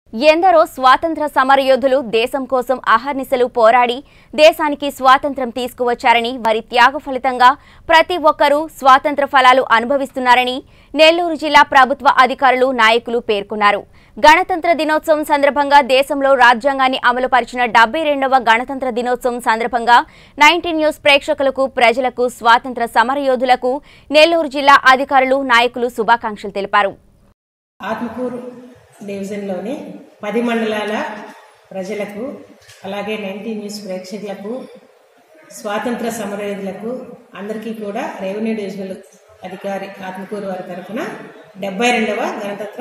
ఎందరో స్వాతంత్ర సమరయోధులు దేశం కోసం అహర్నిశలు పోరాడి దేశానికి స్వాతంత్రం తీసుకువచ్చారని వారి త్యాగ ఫలితంగా ప్రతి ఒక్కరూ స్వాతంత్ర ఫలాలు అనుభవిస్తున్నారని నెల్లూరు జిల్లా ప్రభుత్వ అధికారులు నాయకులు పేర్కొన్నారు గణతంత్ర దినోత్సవం సందర్భంగా దేశంలో రాజ్యాంగాన్ని అమలుపరిచిన డెబ్బై రెండవ గణతంత్ర దినోత్సవం సందర్భంగా నైన్టీన్ న్యూస్ ప్రేక్షకులకు ప్రజలకు స్వాతంత్ర సమరయోధులకు నెల్లూరు జిల్లా అధికారులు నాయకులు శుభాకాంక్షలు తెలిపారు ఆత్మకూరు డివిజన్లోని పది మండలాల ప్రజలకు అలాగే నైన్టీ న్యూస్ ప్రేక్షకులకు స్వాతంత్ర సమరయోధులకు అందరికీ కూడా రెవెన్యూ డివిజనల్ అధికారి ఆత్మకూరు వారి తరఫున డెబ్బై రెండవ గణతంత్ర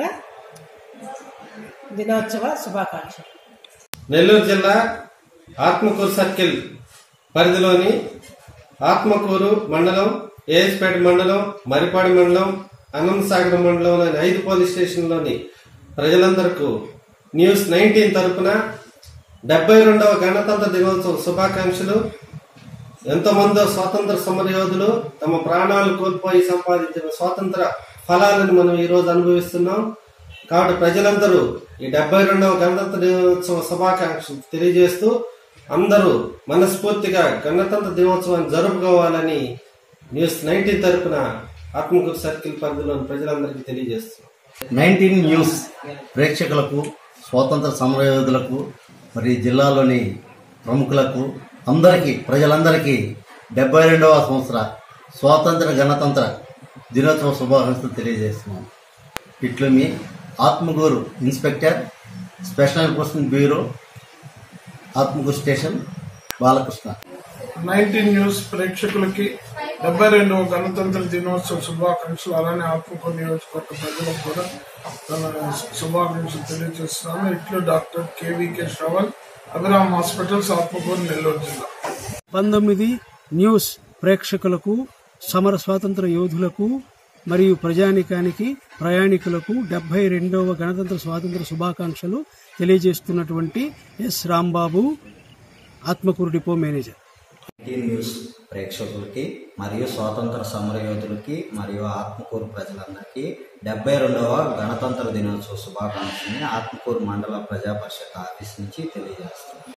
దినోత్సవ శుభాకాంక్షలు నెల్లూరు జిల్లా ఆత్మకూరు సర్కిల్ పరిధిలోని ఆత్మకూరు మండలం ఏఎస్పేట మండలం మరిపాడి మండలం అనంతసాగర్ మండలంలోని ఐదు పోలీస్ స్టేషన్లోని ప్రజలందరకు న్యూస్ నైన్టీన్ తరపున డెబ్బై రెండవ గణతంత్ర దినోత్సవ శుభాకాంక్షలు ఎంతోమంది స్వాతంత్ర సమరయోధులు తమ ప్రాణాలు కోల్పోయి సంపాదించిన స్వాతంత్ర ఫలాలను మనం ఈ రోజు అనుభవిస్తున్నాం కాబట్టి ప్రజలందరూ ఈ డెబ్బై రెండవ గణతంత్ర దినోత్సవ శుభాకాంక్షలు తెలియజేస్తూ అందరూ మనస్ఫూర్తిగా గణతంత్ర దినోత్సవాన్ని జరుపుకోవాలని న్యూస్ నైన్టీన్ తరపున ఆత్మకూరు సర్కిల్ పరిధిలోని ప్రజలందరికీ తెలియజేస్తున్నాం నైన్టీన్ న్యూస్ ప్రేక్షకులకు స్వాతంత్ర సమరయోధులకు మరి జిల్లాలోని ప్రముఖులకు అందరికీ ప్రజలందరికీ డెబ్బై రెండవ సంవత్సర స్వాతంత్ర గణతంత్ర దినోత్సవ శుభాకాంక్షలు తెలియజేస్తున్నాం ఇట్లు మీ Atmakur inspector special enforcement bureau Atmakur station Balakrishna nineteen news ప్రేక్షకులకి డెబ్బై రెండవ గణతంత్ర దినోత్సవ శుభాకాంక్షలు అలానే ఆత్మకూరు నియోజకవర్గ ప్రజలకు కూడా తన శుభాకాంక్షలు తెలియజేస్తున్నాను ఇట్లు doctor KVK Shravan Abhiram hospitals Atmakur Nellore జిల్లా పంతొమ్మిది న్యూస్ ప్రేక్షకులకు సమర స్వాతంత్ర యోధులకు మరియు ప్రజానికానికి ప్రయాణికులకు డెబ్బై రెండవ గణతంత్ర స్వాతంత్ర శుభాకాంక్షలు తెలియజేస్తున్నటువంటి S Rambabu Atmakur depot manager eighteen news ప్రేక్షకులకి మరియు స్వాతంత్ర సమరయోధులకి మరియు ఆత్మకూరు ప్రజలందరికీ డెబ్బై రెండవ గణతంత్ర దినోత్సవ శుభాకాంక్షల్ని ఆత్మకూరు మండల ప్రజా పరిషత్ ఆఫీస్ నుంచి తెలియజేస్తున్నాను